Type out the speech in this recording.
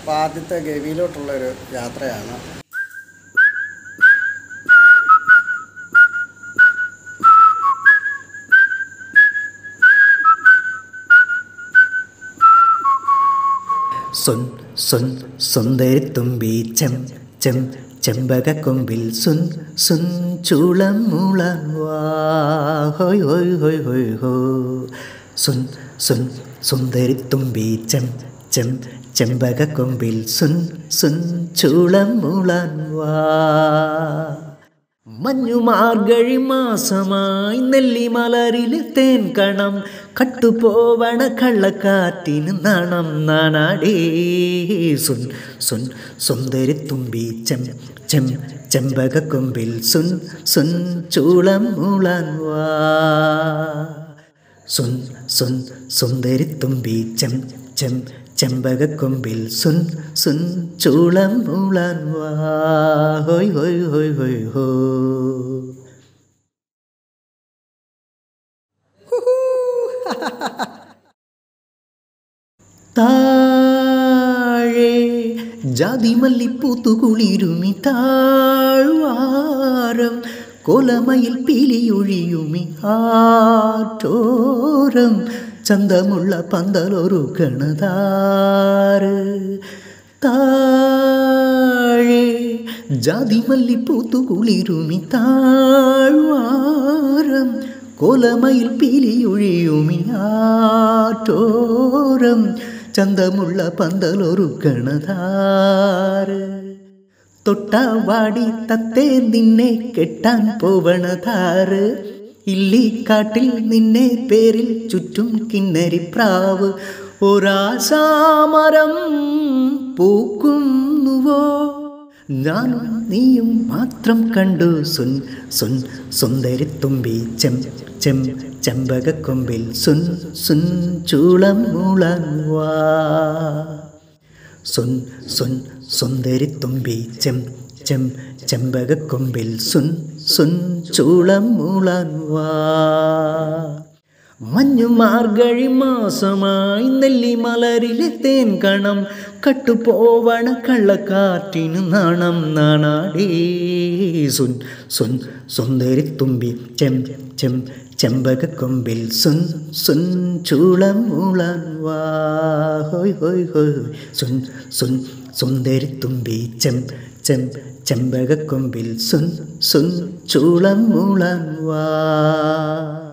അപ്പോൾ ആദ്യത്തെ ഗവിയിലോട്ടുള്ളൊരു യാത്രയാണ് സൊൻ സൊൻ സുന്ദരിത്തുമ്പി ചെം ചെം ചെമ്പകക്കൊമ്പിൽ സുൻ സുൻ ചൂളം മൂളാൻ വാ ഹോയ് ഹോയ് ഹോയ് ഹോയ് ഹോ സുൻ സുൻ സുന്ദരിത്തുമ്പി ചെം ചെം ചെമ്പകക്കൊമ്പിൽ സുൻ സുൻ ചൂളം മൂളാൻ വാ മഞ്ഞുമാർഗഴി മാസമായി നെല്ലിമലരിലെ തേൻ കണം കട്ടുപോവണ കള്ളക്കാറ്റിന് നാണം നാനാടേ സുൻ സുൻ സുന്ദരി തുമ്പി ചെം ചെം ചെമ്പകക്കൊമ്പിൽ സുൻ സുൻ ചൂളം മൂളാൻ വാ സുൻ സുൻ സുന്ദരി തുമ്പി ചെം ചെം ചെമ്പകക്കൊമ്പിൽ സുൻ സുൻ ചൂളം മൂളാൻ വാ ഹോയ് ഹോയ് ഹോയ് ഹോയ് ഹോ താഴെ ജാതിമല്ലിപ്പൂത്തു കുളിരുമി താഴ്വാരം കോലമയിൽ പീലിയൊഴിയുമി ആറ്റോരം ചന്തമുള്ള പന്തലൊരു കണതാറ് താഴെ ജാതിമല്ലിപ്പൂത്തു കുളിരുമി താഴ്വാരം കോലമയിൽ പീലിയൊഴിയുമി ആറ്റോരം ചന്തമുള്ള പന്തലൊരുക്കണതാറ് തൊട്ടാവാടി തത്തേ നിന്നെ കെട്ടാൻ പോവണതാറ് ഇല്ലിക്കാട്ടിൽ നിന്നെ പേരിൽ ചുറ്റും കിന്നരിപ്രാവ് ഒരാസാമരം പൂക്കുന്നുവോ ഞാനും നീയും മാത്രം കണ്ടു സുൻ സുൻ സുന്ദരിത്തുമ്പി ചെം ചെം ചെമ്പകക്കൊമ്പിൽ സുൻ സുൻ ചൂളം മൂളാൻ വാ സുൻ സുൻ സുന്ദരിത്തുമ്പി ചെം ചെം ചെമ്പകക്കൊമ്പിൽ സുൻ സുൻ ചൂളം മൂളാൻ വാ മഞ്ഞു മാർഗഴി മാസമായി നെല്ലിമലരിലെ തേൻ കണം കട്ടുപോവണ കള്ളക്കാറ്റിന് നാണം നാണാടേ സുൻ സുൻ സുന്ദരിത്തുമ്പി ചെം ചെം ചെമ്പകക്കൊമ്പിൽ സുൻ സുൻ ചൂളം മൂളാൻ വാ ഹോയ് ഹോയ് ഹോയ് സുൻ സുൻ സുന്ദരിത്തുമ്പി ചെം ചെം ചെമ്പകക്കൊമ്പിൽ സുൻ സുൻ ചൂളം മൂളാൻ വാ